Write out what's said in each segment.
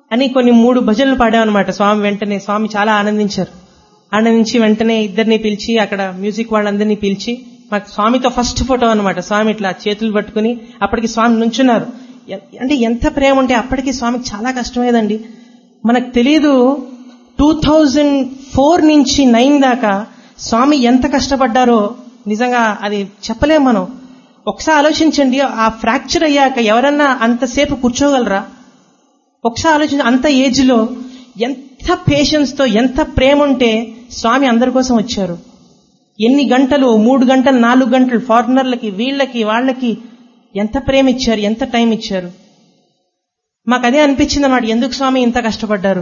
అని కొన్ని మూడు భజనలు పాడామన్నమాట స్వామి వెంటనే స్వామి చాలా ఆనందించారు ఆనందించి వెంటనే ఇద్దరిని పిలిచి అక్కడ మ్యూజిక్ వాళ్ళందరినీ పిలిచి మాకు స్వామితో ఫస్ట్ ఫోటో అనమాట స్వామి ఇట్లా చేతులు పట్టుకుని అప్పటికి స్వామి నుంచున్నారు ఎ- అంటే ఎంత ప్రేమ ఉంటే అప్పటికి స్వామికి చాలా కష్టమేదండి మనకు తెలియదు టూ థౌజండ్ ఫోర్ నుంచి నైన్ దాకా స్వామి ఎంత కష్టపడ్డారో నిజంగా అది చెప్పలేం మనం ఒకసారి ఆలోచించండి ఆ ఫ్రాక్చర్ అయ్యాక ఎవరన్నా అంతసేపు కూర్చోగలరా ఒకసారి ఆలోచించి అంత ఏజ్ లో ఎంత పేషెన్స్ తో ఎంత ప్రేమ ఉంటే స్వామి అందరి కోసం వచ్చారు ఎన్ని గంటలు మూడు గంటలు నాలుగు గంటలు ఫారినర్లకి వీళ్ళకి వాళ్ళకి ఎంత ప్రేమ ఇచ్చారు ఎంత టైం ఇచ్చారు మాకు అదే అనిపించింది అన్నమాట ఎందుకు స్వామి ఇంత కష్టపడ్డారు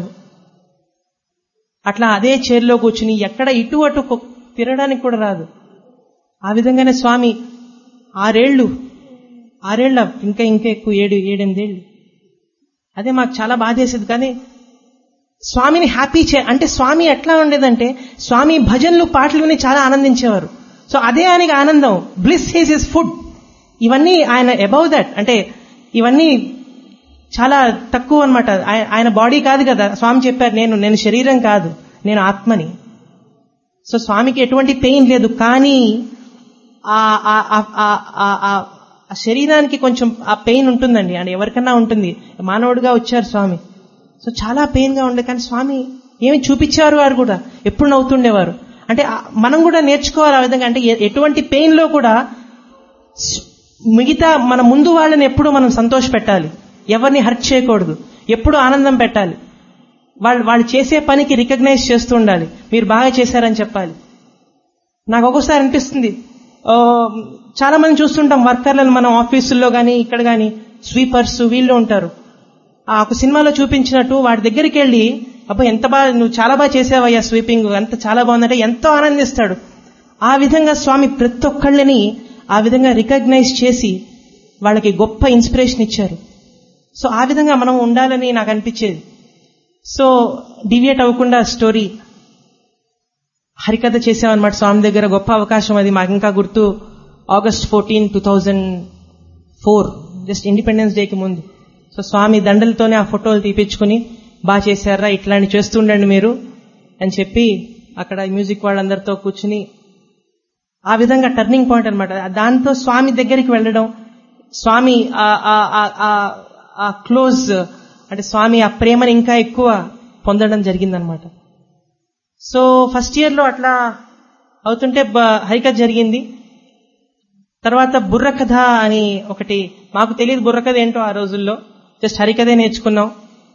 అట్లా అదే చైర్లో కూర్చుని ఎక్కడ ఇటు అటు కొ- తిరగడానికి కూడా రాదు ఆ విధంగానే స్వామి ఆరేళ్లు ఆరేళ్ల ఇంకా ఇంకా ఎక్కువ ఏడు ఏడెనిమిదేళ్ళు అదే మాకు చాలా బాధేసేది కానీ స్వామిని హ్యాపీ చే అంటే స్వామి ఎట్లా ఉండేదంటే స్వామి భజనలు పాటలు విని చాలా ఆనందించేవారు సో అదే ఆయనకి ఆనందం బ్లిస్ హీస్ ఇస్ ఫుడ్ ఇవన్నీ ఆయన అబౌవ్ దట్ అంటే ఇవన్నీ చాలా తక్కువ అనమాట ఆయన బాడీ కాదు కదా స్వామి చెప్పారు నేను నేను శరీరం కాదు నేను ఆత్మని సో స్వామికి ఎటువంటి పెయిన్ లేదు కానీ ఆ ఆ- ఆ- ఆ- ఆ- ఆ- ఆ శరీరానికి కొంచెం ఆ పెయిన్ ఉంటుందండి అంటే ఎవరికన్నా ఉంటుంది మానవుడిగా వచ్చారు స్వామి సో చాలా పెయిన్ గా ఉండే కానీ స్వామి ఏమి చూపించారు వారు కూడా ఎప్పుడు నవ్వుతుండేవారు అంటే ఆ- మనం కూడా నేర్చుకోవాలి ఆ విధంగా అంటే ఎ- ఎటువంటి పెయిన్ లో కూడా స్- మిగతా మన ముందు వాళ్ళని ఎప్పుడు మనం సంతోష పెట్టాలి ఎవరిని హర్ట్ చేయకూడదు ఎప్పుడు ఆనందం పెట్టాలి వాళ్ళు వాళ్ళు చేసే పనికి రికగ్నైజ్ చేస్తూ ఉండాలి మీరు బాగా చేశారని చెప్పాలి నాకు ఒక్కోసారి అనిపిస్తుంది ఆ, చాలా మంది చూస్తుంటాం వర్కర్లను మనం ఆఫీసుల్లో కానీ ఇక్కడ కానీ స్వీపర్స్ వీళ్ళు ఉంటారు ఆ ఒక సినిమాలో చూపించినట్టు వాడి దగ్గరికి వెళ్ళి అబ్బా ఎంత బాగా నువ్వు చాలా బాగా చేసావయ్యా స్వీపింగ్ అంత చాలా బాగుందంటే ఎంతో ఆనందిస్తాడు ఆ విధంగా స్వామి ప్రతి ఒక్కళ్ళని ఆ విధంగా రికగ్నైజ్ చేసి వాళ్ళకి గొప్ప ఇన్స్పిరేషన్ ఇచ్చారు సో ఆ విధంగా మనం ఉండాలని నాకు అనిపించేది సో డివియేట్ అవ్వకుండా స్టోరీ హరికథ చేసామన్నమాట స్వామి దగ్గర గొప్ప అవకాశం అది మాకు ఇంకా గుర్తు August fourteen two thousand four just independence డేకి ముందు సో స్వామి దండలతోనే ఆ ఫోటోలు తీపించుకుని బాగా చేశారా ఇట్లాంటి చేస్తుండండి మీరు అని చెప్పి అక్కడ మ్యూజిక్ వాళ్ళందరితో కూర్చుని ఆ విధంగా టర్నింగ్ పాయింట్ అనమాట దాంతో స్వామి దగ్గరికి వెళ్ళడం స్వామి ఆ- ఆ- ఆ- ఆ- ఆ క్లోజ్ అంటే స్వామి ఆ ప్రేమని ఇంకా ఎక్కువ పొందడం జరిగిందనమాట సో ఫస్ట్ ఇయర్ లో అట్లా అవుతుంటే బ- హరికథ జరిగింది తర్వాత బుర్రకథ అని ఒకటి మాకు తెలియదు బుర్రకథ ఏంటో ఆ రోజుల్లో జస్ట్ హరికథే నేర్చుకున్నాం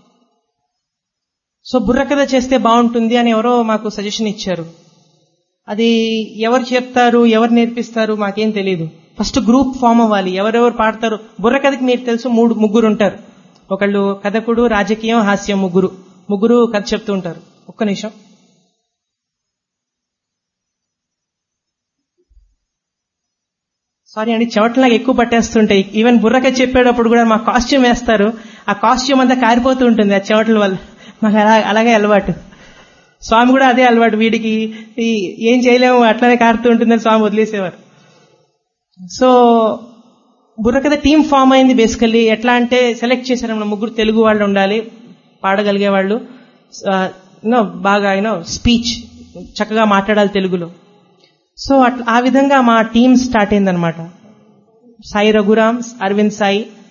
సో బుర్రకథ చేస్తే బాగుంటుంది అని ఎవరో మాకు సజెషన్ ఇచ్చారు అది ఎవరు చెప్తారు ఎవరు నేర్పిస్తారు మాకేం తెలియదు ఫస్ట్ గ్రూప్ ఫామ్ అవ్వాలి ఎవరెవరు పాడతారు బుర్రకథకి మీరు తెలుసు మూడు ముగ్గురు ఉంటారు ఒకళ్ళు కథకుడు రాజకీయం హాస్యం ముగ్గురు ముగ్గురు కథ చెప్తూ ఉంటారు ఒక్క నిమిషం సారీ అండి చెవట్లు నాకు ఎక్కువ పట్టేస్తుంటాయి ఈవెన్ బుర్రక చెప్పేటప్పుడు కూడా మా కాస్ట్యూమ్ వేస్తారు ఆ కాస్ట్యూమ్ అంతా కారిపోతూ ఉంటుంది ఆ చెవట్ల వల్ల మాకు అలా అలాగే అలవాటు స్వామి కూడా అదే అలవాటు వీడికి ఈ ఏం చేయలేము అట్లానే కారుతూ ఉంటుందని స్వామి వదిలేసేవారు సో బుర్రకథ టీమ్ ఫామ్ అయింది బేసికల్లీ ఎట్లా అంటే సెలెక్ట్ చేశారు మన ముగ్గురు తెలుగు వాళ్ళు ఉండాలి పాడగలిగే వాళ్ళు యూనో బాగా యూనో స్పీచ్ చక్కగా మాట్లాడాలి తెలుగులో సో అట్లా ఆ విధంగా మా టీం స్టార్ట్ అయిందనమాట సాయి రఘురామ్ అరవింద్ సాయి